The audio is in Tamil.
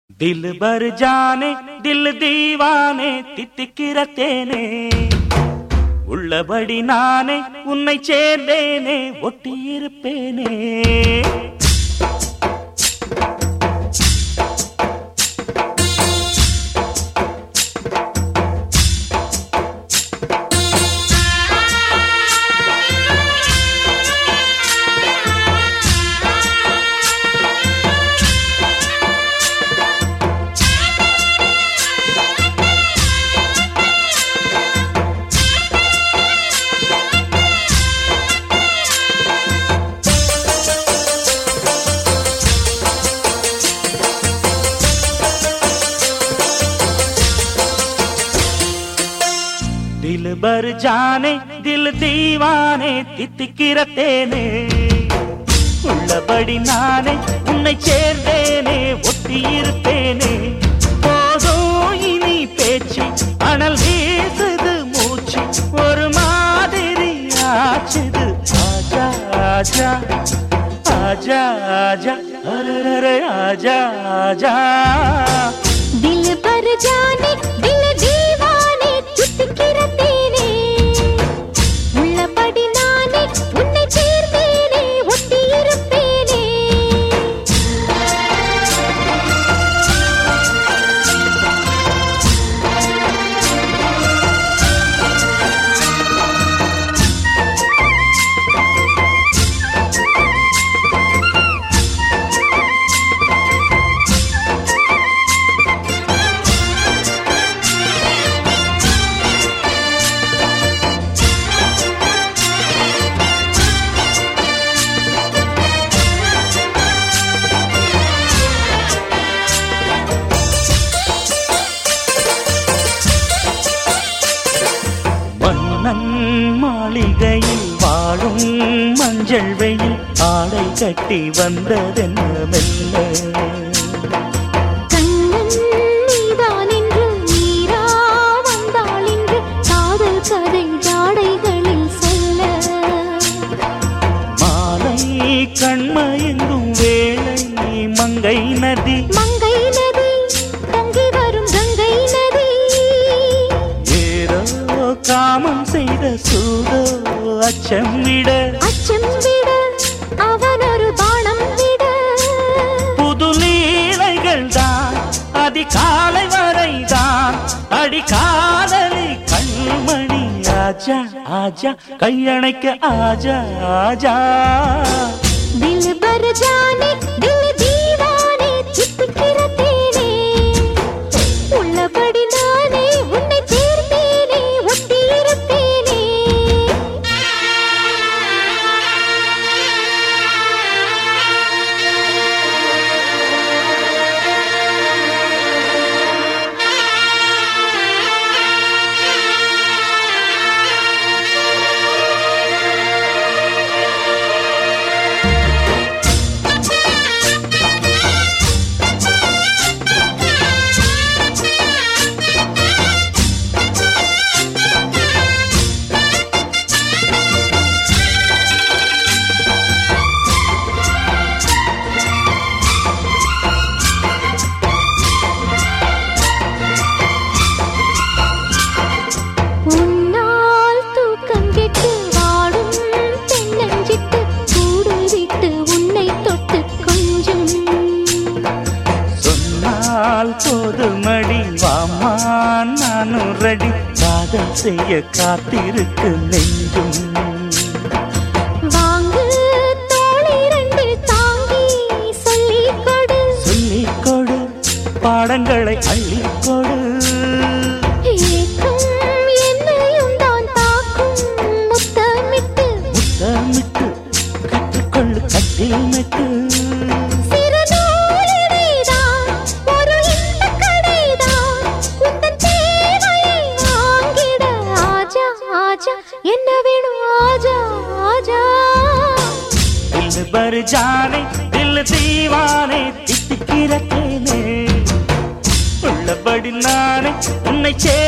दिल भर जाने दिल दीवाனே தித்திக்கிற தேனே உள்ளபடி நானே உன்னை சேர்ந்தேனே ஒட்டியிருப்பேனே दिल भर जाने दिल दीवाனே தித்திக்கிற தேனே உள்ளபடி நானே உன்னை சேர்ந்தேனே ஒட்டியிருப்பேனே போதும் இனி பேச்சு அனல் வீசுது மூச்சு ஒரு மாதிரி ஆச்சுது ஆஜா ஆஜா ஆஜா ஆஜா அரரரே ஆஜா ஆஜா दिल पर जाने दिल दीवाने தித்திக்கிற தேனே உள்ளபடி நானே உன்னை சேர்ந்தேனே ஒட்டியிருப்பேனே மன்னன் மாளிகையில் வாழும் மஞ்சள் வெயில் ஆடை கட்டி வந்ததென்ன மெல்ல கண்ணன் நீதான் என்று நீரா வந்தாள் என்று காதல் கதை ஜாடைகளில் சொல்ல மாலை கண்மயங்கும் வேளை மங்கை நதி மங்கை நதி தங்கி வரும் கங்கை நதி ஏதோ காமம் செய்த சூதோ அச்சம் விட அச்சம் விட அவன் ஒரு பானம் விட புது லீலைகள் தான் அதிகாலை வரைதான் அடிக்காதலி கண்மணி ஆஜா ஆஜா கையணைக்க ஆஜா ஆஜா दिल भर जाने दिल दीवाने தித்திக்கிற தேனே உள்ளபடி நானே உன்னை சேர்த்தேனே ஒட்டியிருப்பேனே உன்னால் தூக்கம் கெட்டு வாடும் தென்னஞ்சிட்டு கூடு விட்டு உன்னை தொட்டு கொஞ்சம் சொன்னால் போதுமடி வாமா நானும் ரெடி காதல் செய்ய காத்திருக்கு நெஞ்சும் வாங்கு தோளிரண்டு தாங்கி சொல்லிக் கொடு சொல்லிக் கொடு பாடங்களை அள்ளிக் கொடு ஏக்கம் என்னையும் தான் தாக்கும் முத்தமிட்டு முத்தமிட்டு கற்றுக்கொள்ளு கட்டில் மெட்டு சிறு நூலிழைதான் ஒரு இன்பக் கடைதான் உந்தன் தேவையை வாங்கிட ஆஜா ஆஜா என்ன வேணும் ஆஜா ஆஜா दिल भर जाने दिल दीवाने தித்திக்கிற தேனே உள்ளபடி நானே உன்னை சே